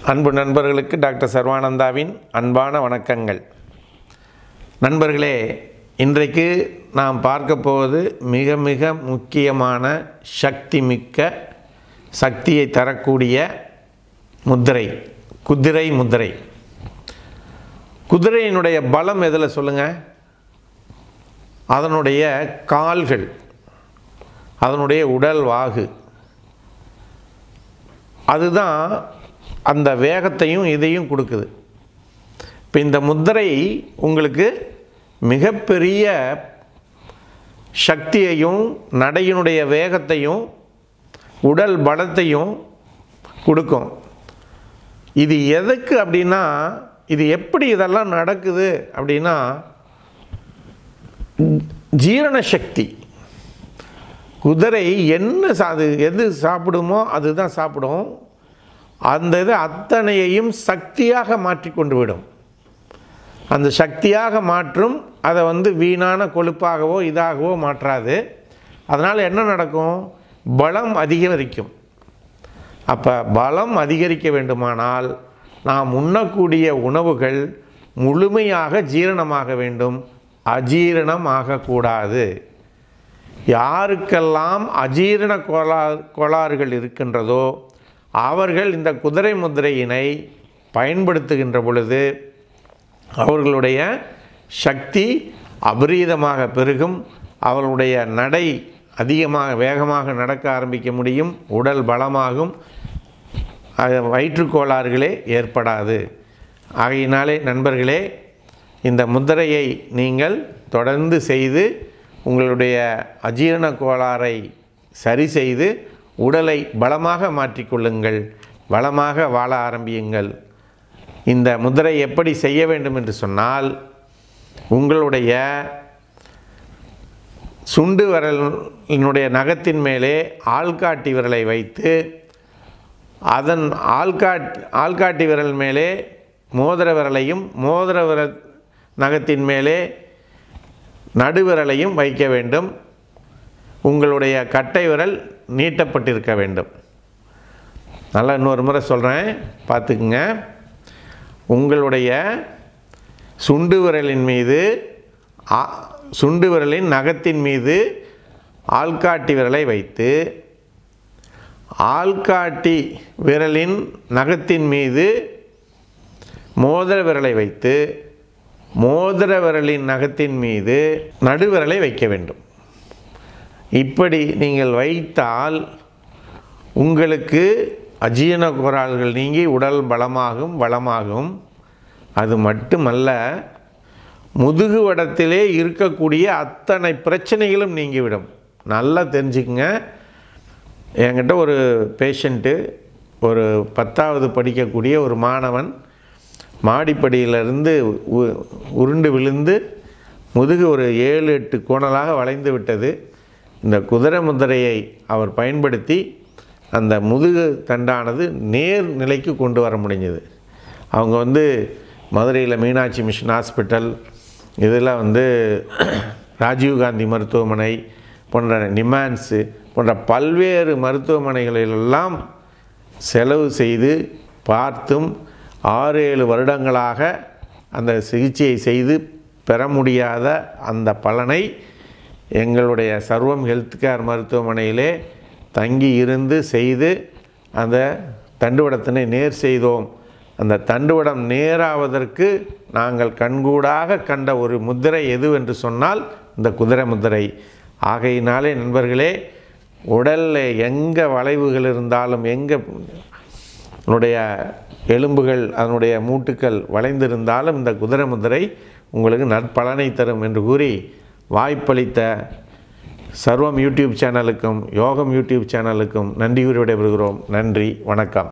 அன்பு நண்பர்களுக்கு டாக்டர் சர்வானந்தாவின் அன்பான வணக்கங்கள் நண்பர்களே இன்றைக்கு நாம் பார்க்க போவது மிக மிக முக்கியமான சக்தி மிக்க சக்தியை தரக்கூடிய முத்திரை குதிரை முத்திரை குதிரையினுடைய பலம் எதில் சொல்லுங்கள் அதனுடைய கால்கள் அதனுடைய உடல் வாகு அதுதான் அந்த வேகத்தையும் இதையும் கொடுக்குது இப்போ இந்த முத்திரை உங்களுக்கு மிகப்பெரிய சக்தியையும் நடையினுடைய வேகத்தையும் உடல் பலத்தையும் கொடுக்கும் இது எதுக்கு அப்படின்னா இது எப்படி இதெல்லாம் நடக்குது அப்படின்னா ஜீரண சக்தி குதிரை என்ன சா அது எது சாப்பிடுமோ அதுதான் சாப்பிடும் அந்த இது அத்தனையையும் சக்தியாக மாற்றி கொண்டு விடும் அந்த சக்தியாக மாற்றும் அதை வந்து வீணான கொழுப்பாகவோ இதாகவோ மாற்றாது அதனால் என்ன நடக்கும் பலம் அதிகரிக்கும் அப்போ பலம் அதிகரிக்க வேண்டுமானால் நாம் உண்ணக்கூடிய உணவுகள் முழுமையாக ஜீரணமாக வேண்டும் அஜீரணம் ஆகக்கூடாது யாருக்கெல்லாம் அஜீரண கோளாறு கோளாறுகள் இருக்கின்றதோ அவர்கள் இந்த குதிரை முதிரையினை பயன்படுத்துகின்ற பொழுது அவர்களுடைய சக்தி அபரீதமாக பெருகும் அவர்களுடைய நடை அதிகமாக வேகமாக நடக்க ஆரம்பிக்க முடியும் உடல் பலமாகும் அது வயிற்றுக்கோளாறுகளே ஏற்படாது ஆகையினாலே நண்பர்களே இந்த முத்திரையை நீங்கள் தொடர்ந்து செய்து உங்களுடைய அஜீரண கோளாறை சரி செய்து உடலை பலமாக மாற்றிக்கொள்ளுங்கள் பலமாக வாழ ஆரம்பியுங்கள் இந்த முதிரை எப்படி செய்ய வேண்டும் என்று சொன்னால் உங்களுடைய சுண்டு விரலினுடைய நகத்தின் மேலே ஆள்காட்டி விரலை வைத்து அதன் ஆள்காட் ஆள்காட்டி விரல் மேலே மோதிர விரலையும் மோதிர விரல் நகத்தின் மேலே நடுவிரலையும் வைக்க வேண்டும் உங்களுடைய கட்டை விரல் நீட்டப்பட்டிருக்க வேண்டும் நல்லா இன்னொரு முறை சொல்கிறேன் பார்த்துக்குங்க உங்களுடைய சுண்டு விரலின் மீது ஆ- சுண்டு விரலின் நகத்தின் மீது ஆள்காட்டி விரலை வைத்து ஆள்காட்டி விரலின் நகத்தின் மீது மோதிர விரலை வைத்து மோதிர விரலின் நகத்தின் மீது நடுவிரலை வைக்க வேண்டும் இப்படி நீங்கள் வைத்தால் உங்களுக்கு அஜீரண கோளாறுகள் நீங்கி உடல் பலமாகும் வளமாகும் அது மட்டுமல்ல முதுகு வடத்திலே இருக்கக்கூடிய அத்தனை பிரச்சனைகளும் நீங்கிவிடும் நல்லா தெரிஞ்சுக்குங்க என்கிட்ட ஒரு பேஷண்ட்டு ஒரு பத்தாவது படிக்கக்கூடிய ஒரு மாணவன் மாடிப்படியிலிருந்து உ- உருண்டு விழுந்து முதுகு ஒரு ஏழு எட்டு கோணலாக வளைந்து விட்டது இந்த குதிரை முதிரையை அவர் பயன்படுத்தி அந்த முதுகு தண்டானது நேர் நிலைக்கு கொண்டு வர முடிஞ்சது அவங்க வந்து மதுரையில் மீனாட்சி மிஷன் ஹாஸ்பிட்டல் இதில் வந்து ராஜீவ்காந்தி மருத்துவமனை போன்ற நிமான்ஸு போன்ற பல்வேறு மருத்துவமனைகளிலெல்லாம் செலவு செய்து பார்த்தும் ஆறு ஏழு வருடங்களாக அந்த சிகிச்சையை செய்து பெற முடியாத அந்த பலனை எங்களுடைய சர்வம் ஹெல்த் கேர் மருத்துவமனையிலே தங்கி இருந்து செய்து அந்த தண்டுவடத்தினை நேர் செய்தோம் அந்த தண்டுவடம் நேராவதற்கு நாங்கள் கண்கூடாக கண்ட ஒரு முத்திரை எது என்று சொன்னால் இந்த குதிரை முத்திரை ஆகையினாலே நண்பர்களே உடலில் எங்கே வளைவுகள் இருந்தாலும் எங்கே உன்னுடைய எலும்புகள் அதனுடைய மூட்டுக்கள் வளைந்திருந்தாலும் இந்த குதிரை முதிரை உங்களுக்கு நற்பலனை தரும் என்று கூறி வாய்ப்பளித்த சர்வம் யூடியூப் சேனலுக்கும் யோகம் யூடியூப் சேனலுக்கும் நன்றி கூறி விடைபெறுகிறோம் நன்றி வணக்கம்